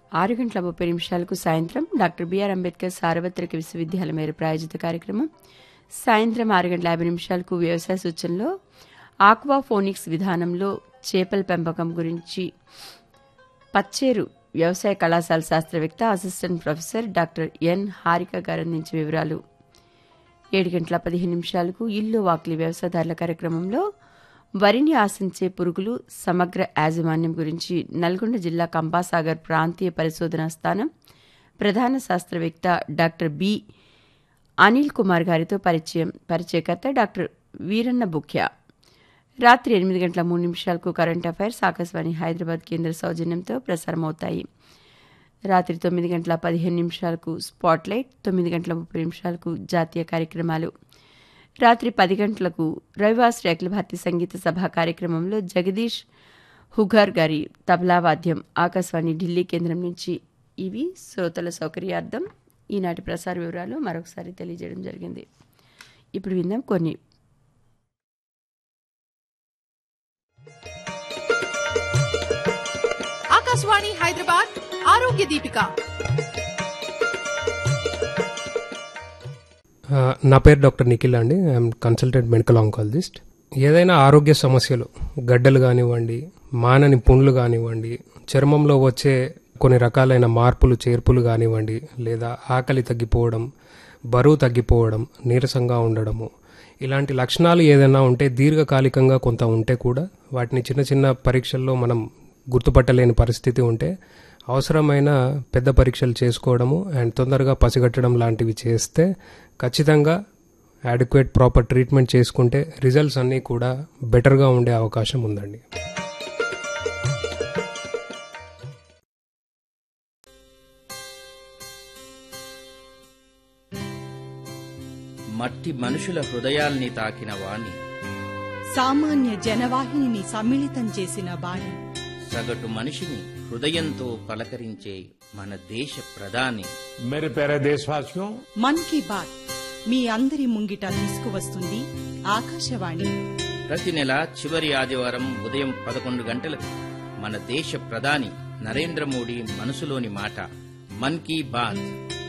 ఆరు గంటల ముప్పై నిమిషాలకు సాయంత్రం డాక్టర్ బిఆర్ అంబేద్కర్ సార్వత్రిక విశ్వవిద్యాలయం మేర ప్రాయోజిత కార్యక్రమం సాయంత్రం ఆరు గంటల యాభై నిమిషాలకు వ్యవసాయ సూచనలో ఆక్వాఫోనిక్స్ విధానంలో చేపల పెంపకం గురించి పచ్చేరు వ్యవసాయ కళాశాల శాస్త్రవేత్త assistant professor doctor N Harika garu అందించే వివరాలు ఏడు గంటల పదిహేను నిమిషాలకు ఇల్లు వాక్లి వ్యవసాయదారుల కార్యక్రమంలో వరిని ఆశించే పురుగులు సమగ్ర యాజమాన్యం గురించి నల్గొండ జిల్లా కంపాసాగర్ ప్రాంతీయ పరిశోధనా స్థానం ప్రధాన శాస్త్రవేత్త డాక్టర్ బి అనిల్ కుమార్ గారితో పరిచయం పరిచయకర్త డాక్టర్ వీరన్న బుఖ్య రాత్రి ఎనిమిది గంటల మూడు నిమిషాలకు కరెంట్ అఫైర్స్ ఆకాశవాణి హైదరాబాద్ కేంద్ర సౌజన్యంతో ప్రసారమవుతాయి రాత్రి తొమ్మిది గంటల పదిహేను నిమిషాలకు స్పాట్లైట్ తొమ్మిది గంటల ముప్పై నిమిషాలకు జాతీయ కార్యక్రమాలు రాత్రి పది గంటలకు రవివాసరి అఖిల భారతీయ సంగీత సభ కార్యక్రమంలో జగదీష్ హుగార్ గారి తబలా వాద్యం ఆకాశవాణి ఢిల్లీ కేంద్రం నుంచి ఇవి శ్రోతల సౌకర్యార్థం ఈనాటి ప్రసార వివరాలు మరొకసారి తెలియజేయడం జరిగింది ఇప్పుడు విందాం కొన్ని ఆకాశవాణి హైదరాబాద్ ఆరోగ్య దీపిక ఆ, నా పేరు డాక్టర్ నిఖిల్ అండి ఐఎమ్ కన్సల్టెంట్ మెడికల్ ఆంకాలజిస్ట్ ఏదైనా ఆరోగ్య సమస్యలు గడ్డలు కానివ్వండి మానని పుండ్లు కానివ్వండి చర్మంలో వచ్చే కొన్ని రకాలైన మార్పులు చేర్పులు కానివ్వండి లేదా ఆకలి తగ్గిపోవడం బరువు తగ్గిపోవడం నీరసంగా ఉండడము ఇలాంటి లక్షణాలు ఏదైనా ఉంటే దీర్ఘకాలికంగా కొంత ఉంటే కూడా వాటిని చిన్న చిన్న పరీక్షల్లో మనం గుర్తుపట్టలేని పరిస్థితి ఉంటే అవసరమైన పెద్ద పరీక్షలు చేసుకోవడము అండ్ తొందరగా పసిగట్టడం లాంటివి చేస్తే ఖచ్చితంగా అడిక్వేట్ ప్రాపర్ ట్రీట్మెంట్ చేసుకుంటే రిజల్ట్స్ అన్నీ కూడా బెటర్గా ఉండే అవకాశం ఉందండి మట్టి మనుషుల హృదయాల్ని తాకిన వాణి సామాన్య జనవాహినిని సమ్మిళితం చేసిన బాణి సగటు మనిషిని హృదయంతో పలకరించే మన దేశ ప్రధాని मेरे प्यारे देशवासियों మన్ కీ బాత్ మీ అందరి ముంగిట తీసుకువస్తుంది ఆకాశవాణి ప్రతి నెల చివరి ఆదివారం ఉదయం పదకొండు గంటలకు మన దేశ ప్రధాని నరేంద్ర మోడీ మనసులోని మాట మన్ కీ బాత్